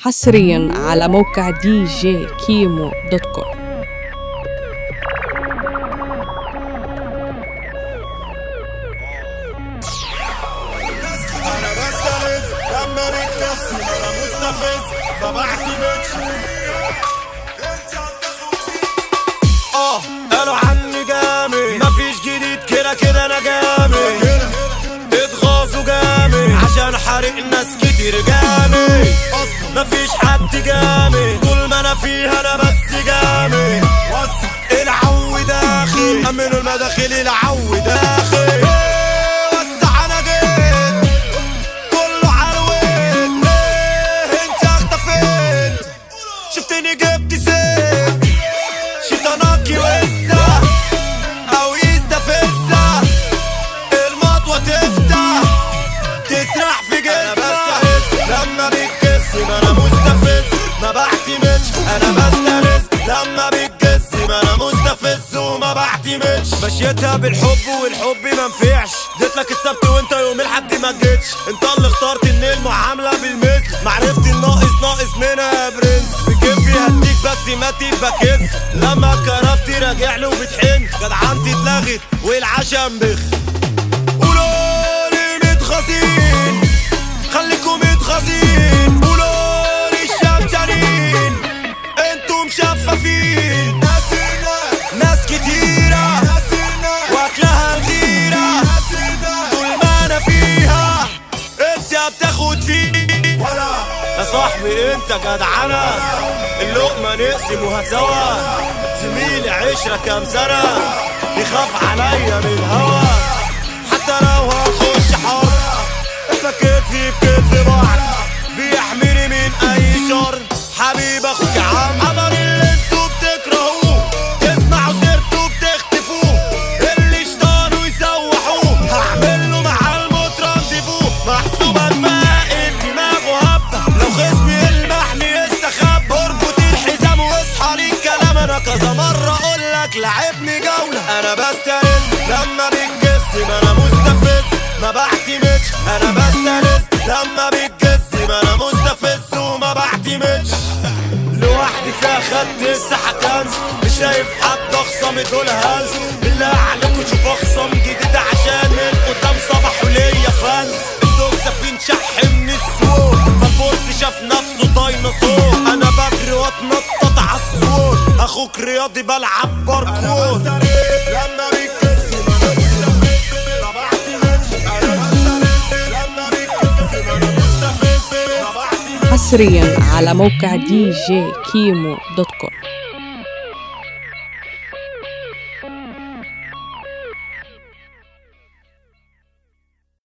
حصريا على موقع دي جي كيمو دوت كوم انا بستفز لما بتكسر انا مستفز فبعتمدش اه قالوا عني جامد مفيش جديد كده كده انا جامد اتغاظوا جامد عشان حارق ناس كتير جامد مفيش حد جامد طول ما انا فيها انا بس جامد العو داخل امنوا المداخل العو داخل وسع انا جيت كله عرويت ليه انت اختفيت شفتني جبت زيت شيطانك يوسع او يستفزع المطوة تفتح تسرح في جسمك لما بتكسم انا مستفز ما بعتمدش انا بستفز لما بتجسم انا مستفز وما بعتمدش مشيتها بالحب والحب ما نفعش اديت لك السبت وانت يوم الحد ما جيتش انت اللي اخترت ان المعامله بالمثل معرفتي الناقص ناقص منها يا برنس بكيفي هديك بس ما تبكيس لما كرفتي راجع له وبتحن جدعنتي اتلغت والعشم بخ قولولي متغاظين خليكم متغاظين قولولي الشمتانين انتم شفافين ناس كتيرة واكلها الغيرة طول ما انا فيها انت بتاخد فيه يا صاحبي انت جدعنة اللقمة نقسموها سوا زميلي عشرة كام سنة يخاف عليا من الهوا حتى لو هخش حر احنا كتفي في كتف بعض بيحميني من اي شر حبيب اخوك يا عم حضر اللي انتوا بتكرهوه تسمعوا سيرته بتختفوه اللي اشتانوا يسوحوه هعمل له مع الموت رانديفو محسوبة دماغي دماغه هبة لو خصمي يلمحني يستخبى اربط الحزام واصحى لي الكلام انا كذا مرة اقول لك لعبني جولة انا بسترد لما بتجسم انا مستفز ما بعتمدش انا بسترد لما بتجسم انا مستفز وما بعتمدش لوحدي فيها خدت الساحة كنز مش شايف حد اخصم دول هلز بالله عليكم شوف اخصم جديد عشان من قدام صباح وليا فانز الدوب سفين شح من السوق فالبورس شاف نفسه ديناصور انا بجري واتنطط عالسور اخوك رياضي بلعب باركور لما بيتكسم انا مستفز ما بعتمدش انا بستفز لما بيتكسم انا مستفز ما بعتمدش حصريا على موقع دي جي كيمو دوت كوم